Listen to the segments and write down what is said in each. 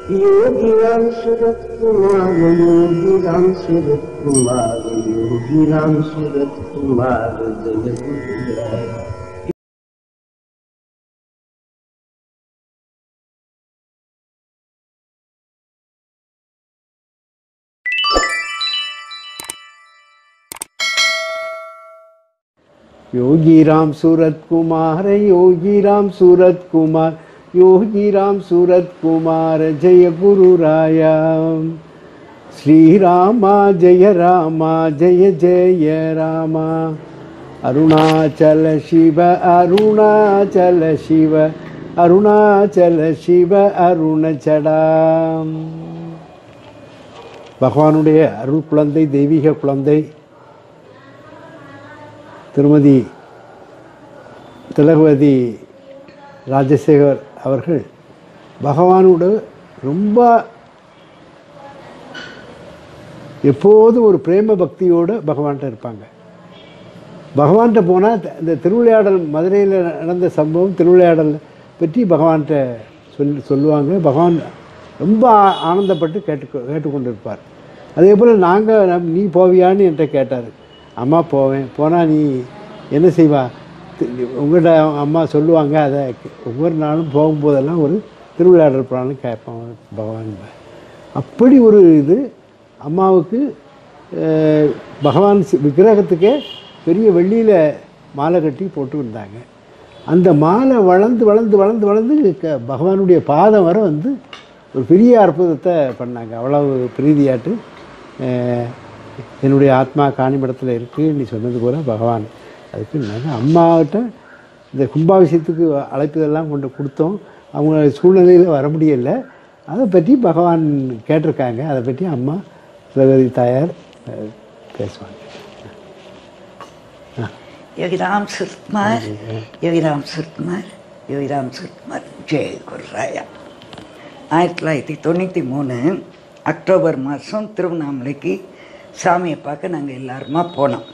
योगी राम सूरत कुमार योगी राम सूरत कुमार योगी राम सूरत कुमार जय गुरुराया योगी राम सूरत कुमार योगी राम सूरत कुमार योगी राम सूरत कुमार जय गुरु राया श्री रामा जय रामा जय जय रामा अरुणाचल शिव अरुणाचल शिव அருணாச்சல சிவ அருணச்சடா பகவானுடைய அருள் குழந்தை தெய்வீக குழந்தை திருமதி திலகவதி ராஜசேகர் அவர்கள் பகவானோடு ரொம்ப எப்போதும் ஒரு பிரேம பக்தியோடு பகவான்கிட்ட இருப்பாங்க பகவான்கிட்ட போனால் இந்த திருவிளையாடல் மதுரையில் நடந்த சம்பவம் திருவிளையாடல் பற்றி பகவான்கிட்ட சொல் சொல்லுவாங்க பகவான் ரொம்ப ஆ- ஆனந்தப்பட்டு கேட்டு கேட்டுக்கொண்டிருப்பார் அதே போல் நாங்கள் நீ போவியான்னு என்கிட்ட கேட்டார் அம்மா போவேன் போனால் நீ என்ன செய்வா உங்கள்கிட்ட அம்மா சொல்லுவாங்க அதை ஒவ்வொரு நாளும் போகும்போதெல்லாம் ஒரு திருவிளையாடல் புராணம் கேட்போம் பகவான் அப்படி ஒரு இது அம்மாவுக்கு அஹ், பகவான் சி- விக்கிரகத்துக்கே பெரிய வெள்ளியில் மாலை கட்டி போட்டு வந்தாங்க அந்த மாலை வளர்ந்து வளர்ந்து வளர்ந்து வளர்ந்து க- பகவானுடைய பாதம் வரை வந்து ஒரு பெரிய அற்புதத்தை பண்ணாங்க அவ்வளவு பிரீதியாட்டு அஹ், என்னுடைய ஆத்மா காணிமடத்தில் இருக்குது நீ சொன்னது போல பகவான் அதுக்கு நாங்கள் அம்மாவிட்ட இந்த கும்பாபிஷேகத்துக்கு அழைப்புதெல்லாம் கொண்டு கொடுத்தோம் அவங்க சூழ்நிலையில் வர முடியல அதை பற்றி பகவான் கேட்டிருக்காங்க அதை பற்றி அம்மா சிவகதி தாயார் அஹ், பேசுவாங்க யோகிராம் சுத்மார் யோகிராம் சுத்மார் யோகிராம் சுத்மார் ஜெய குருராயா ஆயிரத்தி தொள்ளாயிரத்தி தொண்ணூற்றி மூணு அக்டோபர் மாதம் திருவண்ணாமலைக்கு சாமியை பார்க்க நாங்கள் எல்லாருமா போனோம்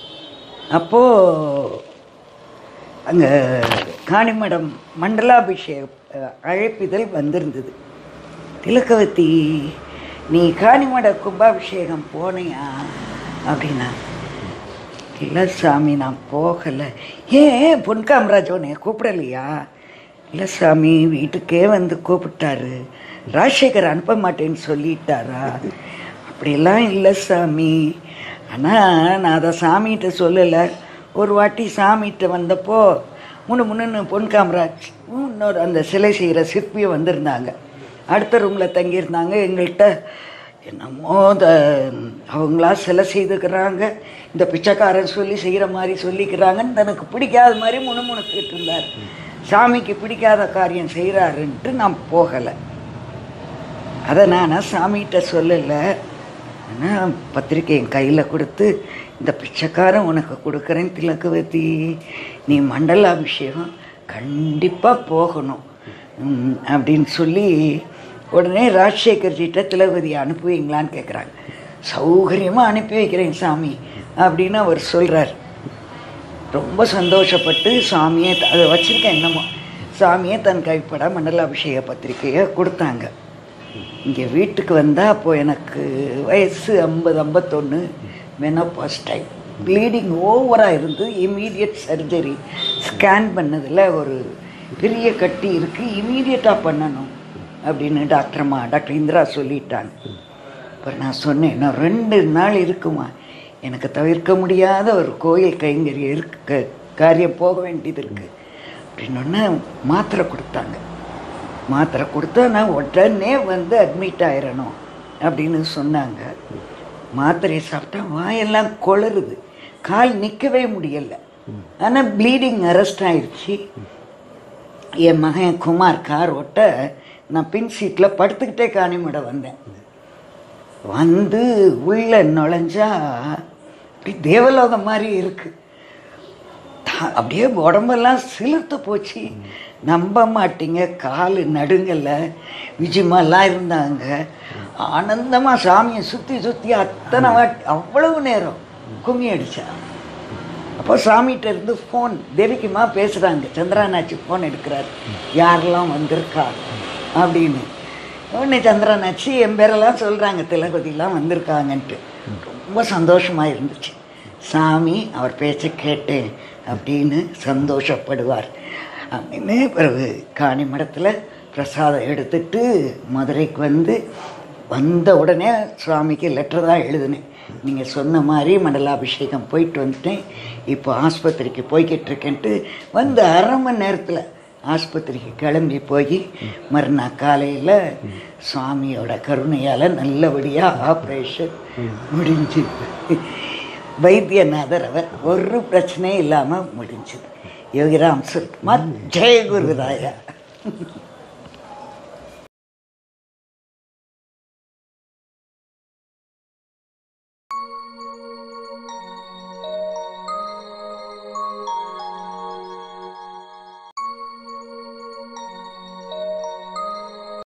அப்போது அங்கே காணிமடம் மண்டலாபிஷேக அஹ், அழைப்பிதழ் வந்திருந்தது திலக்கவதி நீ காணிமட கும்பாபிஷேகம் போனியா அப்படின்னா இல்லை சாமி நான் போகலை ஏன் பொன் காமராஜ் உன்னை கூப்பிடலையா இல்லை சாமி வீட்டுக்கே வந்து கூப்பிட்டாரு ராஜசேகர் அனுப்ப மாட்டேன்னு சொல்லிட்டாரா அப்படியெல்லாம் இல்லை சாமி ஆனால் நான் அதை சாமிகிட்ட சொல்லலை ஒரு வாட்டி சாமிகிட்ட வந்தப்போ முன்னு முன்னு பொன் காமராஜ் இன்னொரு அந்த சிலை செய்கிற சிற்பியும் வந்திருந்தாங்க அடுத்த ரூமில் தங்கியிருந்தாங்க எங்கள்கிட்ட என்னமோ இந்த அவங்களா சிலை செய்துக்கிறாங்க இந்த பிச்சைக்காரன் சொல்லி செய்கிற மாதிரி சொல்லிக்கிறாங்கன்னு தனக்கு பிடிக்காத மாதிரி முணுமுணுத்துக்கிட்டு இருந்தார் சாமிக்கு பிடிக்காத காரியம் செய்கிறாருன்ட்டு நான் போகலை அதை நான் சாமிகிட்ட சொல்லலை ஆனால் பத்திரிக்கை என் கையில் கொடுத்து இந்த பிச்சைக்காரன் உனக்கு கொடுக்குறேன் திலக்கவதி நீ மண்டல அபிஷேகம் கண்டிப்பாக போகணும் ம், அப்படின்னு சொல்லி உடனே ராஜசேகர் ஜிட்ட திலகவதியை அனுப்புவீங்களான்னு கேட்குறாங்க சௌகரியமாக அனுப்பி வைக்கிறேன் சாமி அப்படின்னு அவர் சொல்கிறார் ரொம்ப சந்தோஷப்பட்டு சாமியே த- அதை வச்சுருக்கேன் என்னமோ சாமியே தன் கைப்பட மண்டலாபிஷேக பத்திரிக்கையை கொடுத்தாங்க இங்கே வீட்டுக்கு வந்தால் அப்போ எனக்கு வயசு ஐம்பது ஐம்பத்தொன்று மெனோபாஸ் டைம் ப்ளீடிங் ஓவராக இருந்து இமீடியட் சர்ஜரி ஸ்கேன் பண்ணதில் ஒரு பெரிய கட்டி இருக்குது இமீடியட்டாக பண்ணணும் அப்படின்னு டாக்டர்மா டாக்டர் இந்திரா சொல்லிட்டாங்க அப்புறம் நான் சொன்னேன் இன்னும் ரெண்டு நாள் இருக்குமா எனக்கு தவிர்க்க முடியாத ஒரு கோயில் கைங்கரியம் இருக்கு காரியம் போக வேண்டியது இருக்குது அப்படின்னொன்னே மாத்திரை கொடுத்தாங்க மாத்திரை கொடுத்தா நான் உடனே வந்து அட்மிட் ஆயிடணும் அப்படின்னு சொன்னாங்க மாத்திரையை சாப்பிட்டா வாயெல்லாம் கொளருது கால் நிற்கவே முடியல ஆனால் ப்ளீடிங் அரெஸ்ட் ஆயிடுச்சு என் மகன் குமார் கார் ஓட்ட நான் பின் சீட்டில் படுத்துக்கிட்டே காணிமட வந்தேன் வந்து உள்ள நுழைஞ்சா அப்படி தேவலோகம் மாதிரி இருக்கு தா- அப்படியே உடம்பெல்லாம் சிலிர்த்து போச்சு நம்ப மாட்டீங்க கால் நடுங்கல விஜயமெல்லாம் இருந்தாங்க ஆனந்தமா சாமியை சுத்தி சுத்தி அத்தனை வாட்டி அவ்வளவு நேரம் கும்மி அடிச்சா அப்போ சாமிகிட்ட இருந்து ஃபோன் தேவிக்குமா பேசுகிறாங்க சந்திரானாச்சி ஃபோன் எடுக்கிறார் யாரெல்லாம் வந்திருக்கா அப்படின்னு ஒன்று சந்திரனாச்சி என் பேரெல்லாம் சொல்கிறாங்க திலகதிலாம் வந்திருக்காங்கன்ட்டு ரொம்ப சந்தோஷமாக இருந்துச்சு சாமி அவர் பேச்சை கேட்டேன் அப்படின்னு சந்தோஷப்படுவார் அப்படின்னு பிறகு காணி மடத்தில் பிரசாதம் எடுத்துட்டு மதுரைக்கு வந்து வந்த உடனே சுவாமிக்கு லெட்டர் தான் எழுதினேன் நீங்கள் சொன்ன மாதிரி மண்டலாபிஷேகம் போயிட்டு வந்துட்டேன் இப்போ ஆஸ்பத்திரிக்கு போய்கிட்டு இருக்கேன்ட்டு வந்து அரை மணி நேரத்தில் ஆஸ்பத்திரிக்கு கிளம்பி போய் மறுநாள் காலையில் சுவாமியோட கருணையால் நல்லபடியாக ஆப்ரேஷன் முடிஞ்சு வைத்தியநாதர் அவர் ஒரு பிரச்சனையும் இல்லாமல் முடிஞ்சுது யோகிராம் சுல்குமார் ஜெய குருராயா